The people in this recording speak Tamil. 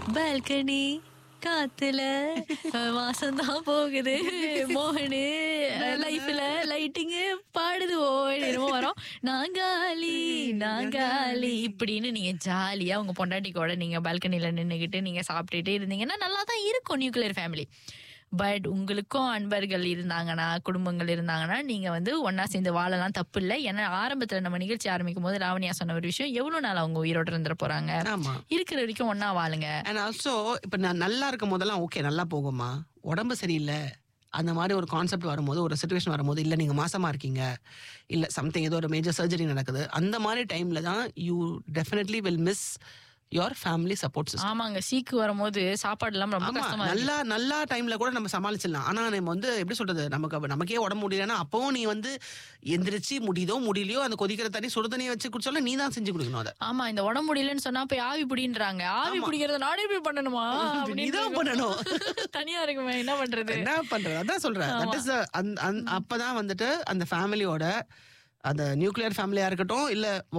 பால்கனி காத்துல வாசம் தான் போகுது மோகனு லைஃப்ல லைட்டிங்கு பாடுது ஓய் என்னமோ வரும் நாங்காலி நாங்காலி இப்படின்னு நீங்க ஜாலியா உங்க பொண்டாட்டி கூட நீங்க பால்கனில நின்னுகிட்டு நீங்க சாப்பிட்டுட்டே இருந்தீங்கன்னா நல்லா தான் இருக்கும் நியூக்ளியர் ஃபேமிலி பட் உங்களுக்கும் அன்பர்கள் இருந்தாங்கன்னா குடும்பங்கள் இருந்தாங்கன்னா நீங்க வந்து ஒன்னா சேர்ந்து வாழலாம் தப்பு இல்லை ஏன்னா ஆரம்பத்துல நம்ம நிகழ்ச்சி ஆரம்பிக்கும் போது ராவணியா சொன்ன ஒரு விஷயம் எவ்வளவு நாள் அவங்க உயிரோட இருந்துட போறாங்க ஆமா இருக்கிற வரைக்கும் ஒன்னா வாழுங்க அண்ட் ஆல்சோ இப்ப நான் நல்லா இருக்கும் போதெல்லாம் ஓகே நல்லா போகுமா உடம்பு சரியில்லை அந்த மாதிரி ஒரு கான்செப்ட் வரும்போது ஒரு சுச்சுவேஷன் வரும்போது இல்ல நீங்க மாசமா இருக்கீங்க இல்ல சம்திங் ஏதோ ஒரு மேஜர் சர்ஜரி நடக்குது அந்த மாதிரி டைம்ல தான் you definitely will miss your family support system ஆமாங்க சீக்கு வரும்போது சாப்பாடு எல்லாம் ரொம்ப ஆமா கஷ்டமா இருக்கு. நல்லா நல்லா டைம்ல கூட நம்ம சமாளிச்சிடலாம் ஆனா நம்ம வந்து எப்படி சொல்றது நமக்கு அப்ப நமக்கே உடம்பு முடியலன்னா அப்பவும் நீ வந்து எந்திரிச்சு முடியுதோ முடியலையோ அந்த கொதிக்கிற தண்ணி சுடு தண்ணியை வச்சு குடிச்சாலும் நீ தான் செஞ்சு குடிக்கணும் அதை ஆமா இந்த உடம்பு முடியலன்னு சொன்னா போய் ஆவி பிடின்றாங்க ஆவி பிடிக்கிறத நானே போய் பண்ணணுமா அப்படின்னு நீதான் இருக்கும். பண்ணணும். தனியா இருக்குமே என்ன பண்றது என்ன பண்றது அதான் சொல்றேன் தட் இஸ் அப்பதான் வந்துட்டு அந்த ஃபேமிலியோட அந்த நியூக்ளியர் ஃபேமிலியா இருக்கட்டும் இல்ல